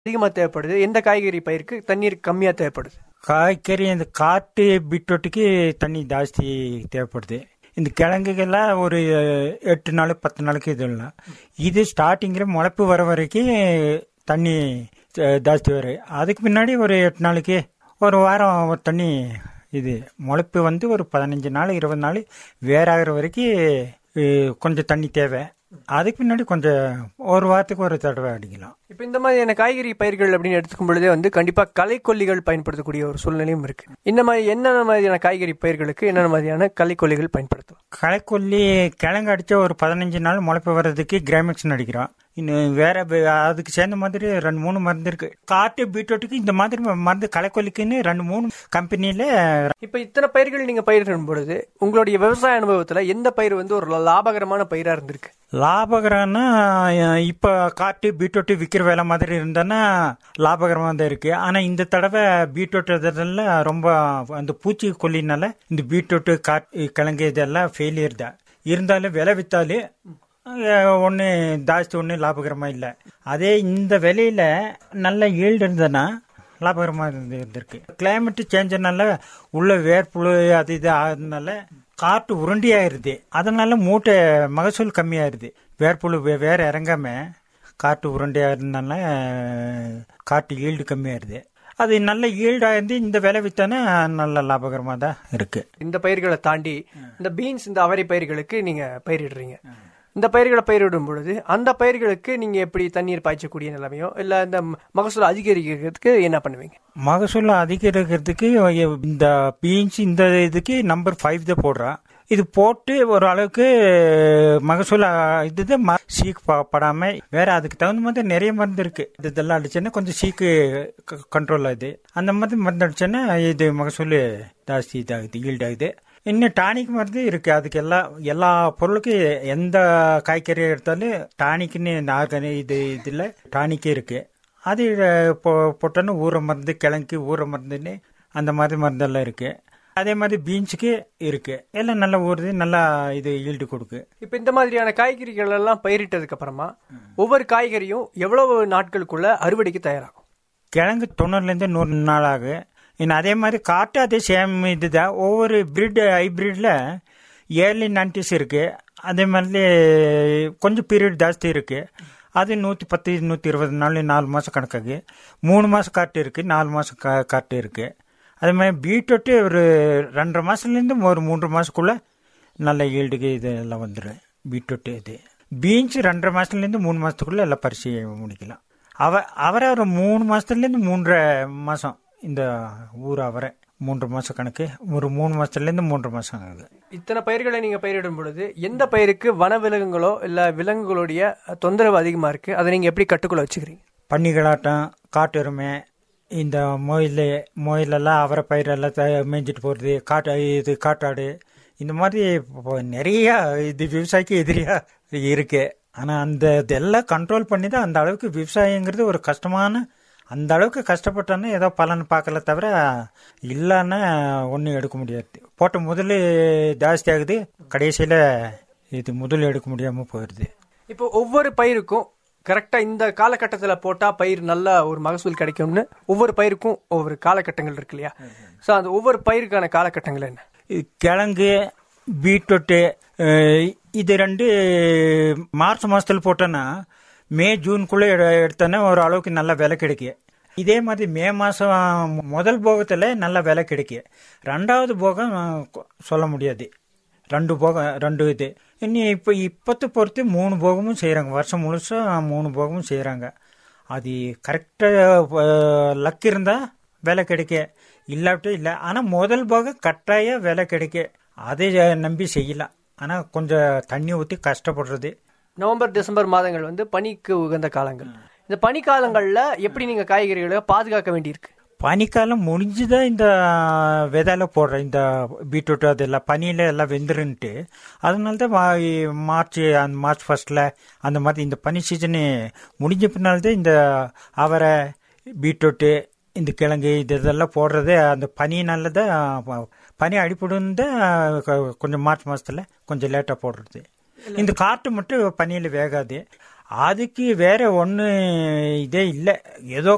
அதிகமா தேவைப்படுது எந்த காய்கறி பயிருக்கு தண்ணீர் கம்மியா தேவைப்படுது காய்கறி இந்த காட்டு பீட்ரூட்டுக்கு தண்ணி ஜாஸ்தி தேவைப்படுது இந்த கிழங்குகள்லாம் ஒரு எட்டு நாள் பத்து நாளைக்கு இது இல்லை இது ஸ்டார்டிங்கில் முளைப்பு வர வரைக்கும் தண்ணி ஜா- ஜாஸ்தி வரும் அதுக்கு முன்னாடி ஒரு எட்டு நாளைக்கு ஒரு வாரம் ஒரு தண்ணி இது முளைப்பு வந்து ஒரு பதினஞ்சு நாள் இருபது நாள் வேறாகிற வரைக்கும் அஹ், கொஞ்சம் தண்ணி தேவை அதுக்கு முன்னாடி கொஞ்சம் ஒரு வாரத்துக்கு ஒரு தடவை அடிக்கலாம் இப்போ இந்த மாதிரியான காய்கறி பயிர்கள் அப்படின்னு எடுத்துக்கும் பொழுதே வந்து கண்டிப்பா களைக்கொல்லிகள் பயன்படுத்தக்கூடிய ஒரு சூழ்நிலையும் இருக்கு இந்த மாதிரி என்னென்ன மாதிரியான காய்கறி பயிர்களுக்கு என்னென்ன மாதிரியான களைக்கொல்லிகள் பயன்படுத்தலாம் களைக்கொல்லி கிழங்கு அடிச்ச ஒரு பதினஞ்சு நாள் முளைப்பு வர்றதுக்கு கிராமிக்ஸ் அடிக்கிறோம் இன்னும் வேற வே- அதுக்கு சேர்ந்த மாதிரி ரெண்டு மூணு மருந்து இருக்கு காட்டு பீட்ரூட்டுக்கு இந்த மாதிரி மருந்து களைக்கொல்லிக்குன்னு ரெண்டு மூணு கம்பெனியில இப்போ இத்தனை பயிர்கள் நீங்க பயிரிடும் பொழுது உங்களுடைய விவசாய அனுபவத்துல எந்த பயிர் வந்து ஒரு லாபகரமான பயிரா இருந்திருக்கு லாபகரம்னா அஹ், இப்ப காட்டு பீட்ரூட் விற்கிற வேலை மாதிரி இருந்தானா லாபகரமாக தான் இருக்கு ஆனா இந்த தடவை பீட்ரூட் இதெல்லாம் ரொம்ப அந்த பூச்சி கொல்லினால இந்த பீட்ரூட் காட்டு கிழங்கு இதெல்லாம் ஃபெயிலியர் தான் இருந்தாலும் விலை வித்தாலும் ஒன்று ஜாஸ்தி ஒன்று லாபகரமாக இல்லை அதே இந்த விலையில நல்ல ஈல்டு இருந்ததுன்னா லாபகரமாக இருந்து இருந்திருக்கு கிளைமேட் சேஞ்சனால உள்ள வேர்ப்புழு அது இது ஆகுறதுனால காட்டு உருண்டியாயிருது அதனால மூட்டை மகசூல் கம்மியாயிருது வேர்ப்புழு வே- வேற இறங்காம காட்டு உருண்டையாயிருந்தனால காட்டு ஈல்டு கம்மியாயிருது அது நல்ல ஈல்டாக இருந்து இந்த விலை வித்தானே நல்ல லாபகரமாக தான் இருக்கு இந்த பயிர்களை தாண்டி இந்த பீன்ஸ் இந்த அவரை பயிர்களுக்கு நீங்க பயிரிடுறீங்க இந்த பயிர்களை பயிரிடும் பொழுது அந்த பயிர்களுக்கு நீங்க எப்படி தண்ணீர் பாய்ச்சக்கூடிய நிலைமையோ இல்ல இந்த மகசூல் அதிகரிக்கிறதுக்கு என்ன பண்ணுவீங்க மகசூல் அதிகரிக்கிறதுக்கு இந்த பீன்ஸ் இந்த இதுக்கு நம்பர் ஃபைவ் தான் போடுறான் இது போட்டு ஒரு அளவுக்கு மகசூல் இதுதான் ம- சீக்கு ப- படாம வேற அதுக்கு தகுந்த மாதிரி நிறைய மருந்து இருக்கு இது இதெல்லாம் அடிச்சேன்னா கொஞ்சம் சீக்கு கண்ட்ரோல் ஆகுது அந்த மாதிரி மருந்து அடிச்சேன்னா இது மகசூல் ஜாஸ்தி இதாகுது ஈல்ட் ஆகுது இன்னும் டானிக் மருந்து இருக்கு அதுக்கு எல்லா எல்லா பொருளுக்கும் எந்த காய்கறி எடுத்தாலும் டானிக்னு இந்த ஆர்கானிக் இது இதில் டானிக்கே இருக்கு அது அஹ், போ- போட்டோன்னா ஊற மருந்து கிழங்கு ஊற மருந்துன்னு அந்த மாதிரி மருந்தெல்லாம் இருக்கு அதே மாதிரி பீன்ஸுக்கு இருக்கு எல்லாம் நல்லா ஊறுது நல்லா இது ஈல்டு கொடுக்கு இப்ப இந்த மாதிரியான காய்கறிகள் எல்லாம் பயிரிட்டதுக்கு அப்புறமா ஒவ்வொரு காய்கறியும் எவ்வளவு நாட்களுக்குள்ள அறுவடைக்கு தயாராகும் கிழங்கு தொண்ணூறுலேருந்து நூறு நாள் ஆகும் இன்னும் அதே மாதிரி காட்டு அதே சேம் இதுதான் ஒவ்வொரு பிரிட் ஹைபிரிட்ல ஏர்லி நைன்டிஸ் இருக்கு அதே மாதிரி கொஞ்சம் பீரியட் ஜாஸ்தி இருக்கு அது நூற்றி பத்து நூற்றி இருபது நாள் நாலு மாதம் கணக்காகு மூணு மாதம் காட்டு இருக்கு நாலு மாதம் கா காட்டு இருக்கு அதே மாதிரி பீட்ரூட்டு ஒரு ரெண்டரை மாதத்துலேருந்து ஒரு மூன்று மாதத்துக்குள்ள நல்ல ஈல்டுக்கு இது எல்லாம் வந்துடும் பீட்ரூட்டு இது பீன்ஸ் ரெண்டரை மாதத்துலேருந்து மூணு மாதத்துக்குள்ள எல்லாம் பரிசு முடிக்கலாம் அவ அவரை ஒரு மூணு மாசத்துலேருந்து மூன்றரை மாசம் இந்த ஊர் அவரை மூன்று மாசம் கணக்கு ஒரு மூணு மாசத்துலேருந்து மூன்று மாசம் ஆகுது இத்தனை பயிர்களை நீங்க பயிரிடும் பொழுது எந்த பயிருக்கு வனவிலங்குகளோ இல்ல விலங்குகளுடைய தொந்தரவு அதிகமா இருக்கு அதை நீங்க எப்படி கட்டுக்குள்ள வச்சுக்கிறீங்க பன்னிகளாட்டம் காட்டெருமை இந்த மொயில் மொயிலெல்லாம் அவரை பயிரெல்லாம் த- மேய்ஞ்சிட்டு போகிறது காட்டு இது காட்டாடு இந்த மாதிரி இப்போ நிறைய இது விவசாயிக்கு எதிரியா இருக்கு ஆனால் அந்த இதெல்லாம் கண்ட்ரோல் பண்ணி தான் அந்த அளவுக்கு விவசாயங்கிறது ஒரு கஷ்டமான அந்த அளவுக்கு கஷ்டப்பட்டோன்னா ஏதோ பலன் பார்க்கல தவிர இல்லைன்னா ஒன்றும் எடுக்க முடியாது போட்ட முதல் ஜாஸ்தி ஆகுது கடைசியில் இது முதல் எடுக்க முடியாமல் போயிடுது இப்போ ஒவ்வொரு பயிருக்கும் கரெக்டா இந்த காலகட்டத்துல போட்டா பயிர் நல்ல ஒரு மகசூல் கிடைக்கும்னு ஒவ்வொரு பயிருக்கும் ஒவ்வொரு காலகட்டங்கள் இருக்கு இல்லையா சோ அந்த ஒவ்வொரு பயிருக்கான காலகட்டங்கள் என்ன இது கிழங்கு பீட்ரூட்டு அஹ், இது ரெண்டு மார்ச் மாசத்துல போட்டோன்னா மே ஜூனுக்குள்ளே எடுத்தோன்னா ஒரு அளவுக்கு நல்ல விலை கிடைக்கும் இதே மாதிரி மே மாதம் முதல் போகத்தில் நல்ல விலை கிடைக்கும் ரெண்டாவது போகம் அஹ், கொ- சொல்ல முடியாது ரெண்டு போகம் ரெண்டு இது இன்னும் இப்போ இப்போத்தை பொறுத்து மூணு போகமும் செய்கிறாங்க வருஷம் முழுசும் மூணு போகமும் செய்கிறாங்க அது கரெக்டாக லக் இருந்தால் விலை கிடைக்க இல்லாவிட்டு இல்லை ஆனால் முதல் போகம் கட்டாயம் விலை கிடைக்க அதை நம்பி செய்யலாம் ஆனால் கொஞ்சம் தண்ணி ஊற்றி கஷ்டப்படுறது நவம்பர் டிசம்பர் மாதங்கள் வந்து பனிக்கு உகந்த காலங்கள் இந்த பனிக்காலங்கள்ல எப்படி நீங்க காய்கறிகளை பாதுகாக்க வேண்டியிருக்கு பனிக்காலம் முடிஞ்சுதான் இந்த விதையில போடுற இந்த பீட்ரூட் அதெல்லாம் பனியில எல்லாம் வெந்துருன்ட்டு அதனால தான் மா- மார்ச் அந்த மார்ச் ஃபர்ஸ்ட்ல அந்த மாதிரி இந்த பனி சீசனு முடிஞ்ச பின்னால் தான் இந்த அவரை பீட்ரூட்டு இந்த கிழங்கு இது இதெல்லாம் போடுறது அந்த பனியினால தான் ப- பனி அடிப்படுன்னு தான் கொ- கொஞ்சம் மார்ச் மாசத்துல கொஞ்சம் லேட்டாக போடுறது இந்த காட்டு மட்டும் பனியில் வேகாது அதுக்கு வேற ஒன்று இதே இல்லை ஏதோ